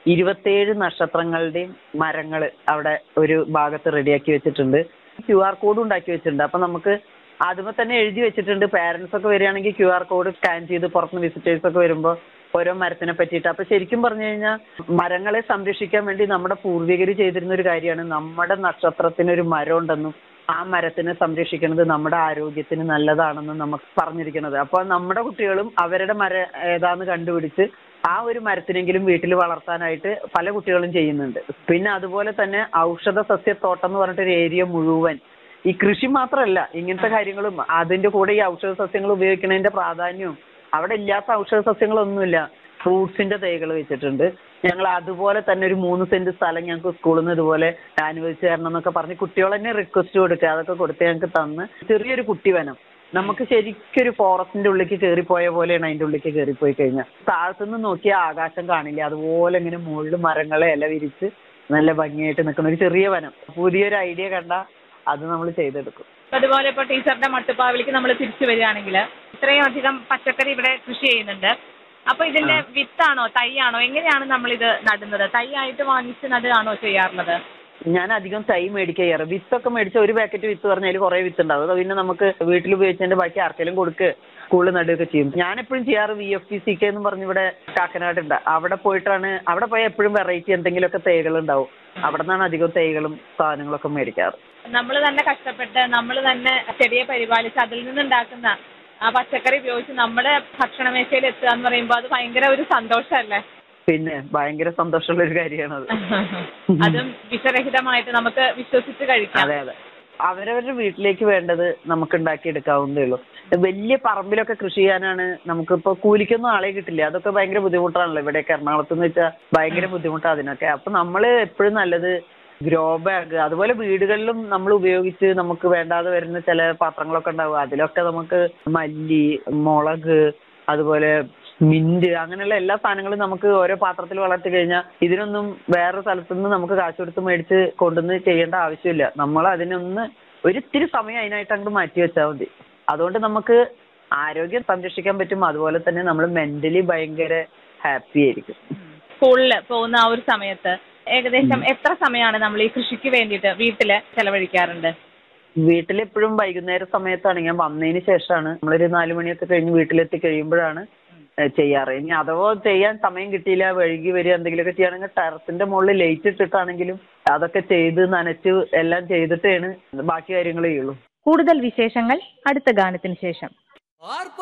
ഇരുപത്തേഴ് നക്ഷത്രങ്ങളുടെയും മരങ്ങൾ അവിടെ ഒരു ഭാഗത്ത് റെഡിയാക്കി വെച്ചിട്ടുണ്ട് ക്യു ആർ കോഡ് ഉണ്ടാക്കി വെച്ചിട്ടുണ്ട് അപ്പൊ നമുക്ക് ആദ്യമേ തന്നെ എഴുതി വെച്ചിട്ടുണ്ട് പാരന്റ്സ് ഒക്കെ വരികയാണെങ്കിൽ ക്യു ആർ കോഡ് സ്കാൻ ചെയ്ത് പുറത്തുനിന്ന് വിസിറ്റേഴ്സ് ഒക്കെ വരുമ്പോൾ ഓരോ മരത്തിനെ പറ്റിയിട്ട് അപ്പൊ ശരിക്കും പറഞ്ഞു കഴിഞ്ഞാൽ മരങ്ങളെ സംരക്ഷിക്കാൻ വേണ്ടി നമ്മുടെ പൂർവികർ ചെയ്തിരുന്ന ഒരു കാര്യമാണ് നമ്മുടെ നക്ഷത്രത്തിന് ഒരു മരം ഉണ്ടെന്നും ആ മരത്തിനെ സംരക്ഷിക്കുന്നത് നമ്മുടെ ആരോഗ്യത്തിന് നല്ലതാണെന്നും നമുക്ക് പറഞ്ഞിരിക്കുന്നത് അപ്പൊ നമ്മുടെ കുട്ടികളും അവരുടെ മരം ഏതാന്ന് കണ്ടുപിടിച്ച് ആ ഒരു മരത്തിനെങ്കിലും വീട്ടിൽ വളർത്താനായിട്ട് പല കുട്ടികളും ചെയ്യുന്നുണ്ട് പിന്നെ അതുപോലെ തന്നെ ഔഷധ സസ്യത്തോട്ടം എന്ന് പറഞ്ഞിട്ട് ഒരു ഏരിയ മുഴുവൻ ഈ കൃഷി മാത്രമല്ല ഇങ്ങനത്തെ കാര്യങ്ങളും അതിന്റെ കൂടെ ഈ ഔഷധ സസ്യങ്ങൾ ഉപയോഗിക്കുന്നതിന്റെ പ്രാധാന്യവും അവിടെ ഇല്ലാത്ത ഔഷധ സസ്യങ്ങളൊന്നുമില്ല ഫ്രൂട്ട്സിന്റെ തൈകൾ വെച്ചിട്ടുണ്ട് ഞങ്ങൾ അതുപോലെ തന്നെ ഒരു മൂന്ന് സെന്റ് സ്ഥലം ഞങ്ങൾക്ക് സ്കൂളിൽ നിന്ന് ഇതുപോലെ അനുവദിച്ചു തരണം എന്നൊക്കെ പറഞ്ഞ് കുട്ടികൾ തന്നെ റിക്വസ്റ്റ് കൊടുക്കുക അതൊക്കെ കൊടുത്ത് ഞങ്ങൾക്ക് തന്ന് ചെറിയൊരു കുട്ടിവനം നമുക്ക് ശരിക്കൊരു ഫോറസ്റ്റിന്റെ ഉള്ളിലേക്ക് കയറിപ്പോയ പോലെയാണ് അതിന്റെ ഉള്ളിലേക്ക് കയറിപ്പോയി കഴിഞ്ഞാൽ താഴത്തുനിന്ന് നോക്കിയാൽ ആകാശം കാണില്ല അതുപോലെ ഇങ്ങനെ മുകളിൽ മരങ്ങളെ ഇല വിരിച്ച് നല്ല ഭംഗിയായിട്ട് നിൽക്കുന്ന ഒരു ചെറിയ വനം പുതിയൊരു ഐഡിയ കണ്ട അത് നമ്മൾ ചെയ്തെടുക്കും അതുപോലെ ഇപ്പോൾ ടീച്ചറുടെ മട്ടുപ്പാവിലേക്ക് നമ്മൾ തിരിച്ചു വരികയാണെങ്കിൽ ഇത്രയും അധികം പച്ചക്കറി ഇവിടെ കൃഷി ചെയ്യുന്നുണ്ട് അപ്പൊ ഇതിന്റെ വിത്താണോ തൈയാണോ എങ്ങനെയാണ് നമ്മൾ ഇത് നടുന്നത് തൈ ആയിട്ട് വാങ്ങിച്ച് നടുകയാണോ ചെയ്യാറുള്ളത് ഞാൻ അധികം തൈ മേടിക്കുക ചെയ്യാറ് വിത്തൊക്കെ മേടിച്ച ഒരു പാക്കറ്റ് വിത്ത് പറഞ്ഞാൽ അതിൽ കുറെ വിത്ത് ഉണ്ടാവും അത് പിന്നെ നമുക്ക് വീട്ടിൽ ഉപയോഗിച്ചതിന്റെ ബാക്കി ആർക്കെങ്കിലും കൊടുക്കുക സ്കൂളിൽ നടുകയൊക്കെ ചെയ്യും ഞാൻ എപ്പോഴും ചെയ്യാറ് V F P C K എന്ന് പറഞ്ഞ് ഇവിടെ കാക്കനാട് ഉണ്ട് അവിടെ പോയിട്ടാണ് അവിടെ പോയാൽ എപ്പോഴും വെറൈറ്റി എന്തെങ്കിലുമൊക്കെ തൈകൾ ഉണ്ടാവും അവിടെ നിന്നാണ് അധികം തൈകളും സാധനങ്ങളൊക്കെ മേടിക്കാറ് നമ്മൾ തന്നെ കഷ്ടപ്പെട്ട് നമ്മൾ തന്നെ ചെടിയെ പരിപാലിച്ച് അതിൽ നിന്നുണ്ടാക്കുന്ന ആ പച്ചക്കറി ഉപയോഗിച്ച് നമ്മുടെ ഭക്ഷണമേശയിൽ എത്തുക എന്ന് പറയുമ്പോൾ അത് ഭയങ്കര ഒരു സന്തോഷമല്ലേ പിന്നെ ഭയങ്കര സന്തോഷമുള്ള ഒരു കാര്യമാണത് അതും വിഷരഹിതമായിട്ട് നമുക്ക് വിശ്വസിച്ച് കഴിക്കാം അതെ അതെ അവരവരുടെ വീട്ടിലേക്ക് വേണ്ടത് നമുക്ക് ഉണ്ടാക്കിയെടുക്കാവുന്നതേ ഉള്ളൂ വലിയ പറമ്പിലൊക്കെ കൃഷി ചെയ്യാനാണ് നമുക്കിപ്പോ കൂലിക്കൊന്നും ആളെ കിട്ടില്ല അതൊക്കെ ഭയങ്കര ബുദ്ധിമുട്ടാണല്ലോ ഇവിടെയൊക്കെ എറണാകുളത്ത് എന്ന് വെച്ചാൽ ഭയങ്കര ബുദ്ധിമുട്ടാണ് അതിനൊക്കെ അപ്പൊ നമ്മള് എപ്പോഴും നല്ലത് ഗ്രോ ബാഗ് അതുപോലെ വീടുകളിലും നമ്മൾ ഉപയോഗിച്ച് നമുക്ക് വേണ്ടാതെ വരുന്ന ചില പാത്രങ്ങളൊക്കെ ഉണ്ടാവും അതിലൊക്കെ നമുക്ക് മല്ലി മുളക് അതുപോലെ മിന്റ് അങ്ങനെയുള്ള എല്ലാ സാധനങ്ങളും നമുക്ക് ഓരോ പാത്രത്തിൽ വളർത്തി കഴിഞ്ഞാൽ ഇതിനൊന്നും വേറെ സ്ഥലത്തു നിന്ന് നമുക്ക് കാശ് കൊടുത്ത് മേടിച്ച് കൊണ്ടുവന്ന് ചെയ്യേണ്ട ആവശ്യമില്ല നമ്മൾ അതിനൊന്ന് ഒരിത്തിരി സമയം അതിനായിട്ട് അങ്ങോട്ട് മാറ്റി വെച്ചാൽ മതി അതുകൊണ്ട് നമുക്ക് ആരോഗ്യം സംരക്ഷിക്കാൻ പറ്റും അതുപോലെ തന്നെ നമ്മൾ മെന്റലി ഭയങ്കര ഹാപ്പി ആയിരിക്കും സ്കൂളിൽ പോകുന്ന ആ ഒരു സമയത്ത് ഏകദേശം എത്ര സമയമാണ് നമ്മൾ ഈ കൃഷിക്ക് വേണ്ടിയിട്ട് വീട്ടില് ചെലവഴിക്കാറുണ്ട് വീട്ടിലെപ്പോഴും വൈകുന്നേര സമയത്താണ് ഞാൻ വന്നതിന് ശേഷമാണ് നമ്മളൊരു നാല് മണിയൊക്കെ കഴിഞ്ഞ് വീട്ടിലെത്തി കഴിയുമ്പോഴാണ് ഏഹ് ചെയ്യാറ് ഇനി അഥവാ ചെയ്യാൻ സമയം കിട്ടിയില്ല വഴുകി വരിക എന്തെങ്കിലുമൊക്കെ ചെയ്യുകയാണെങ്കിൽ ടെറസിന്റെ മുകളിൽ ലൈറ്റ് ഇട്ടിട്ടാണെങ്കിലും അതൊക്കെ ചെയ്ത് നനച്ച് എല്ലാം ചെയ്തിട്ടേണ് ബാക്കി കാര്യങ്ങൾ ചെയ്യുള്ളൂ കൂടുതൽ വിശേഷങ്ങൾ അടുത്ത ഗാനത്തിന് ശേഷം ആർപ്പ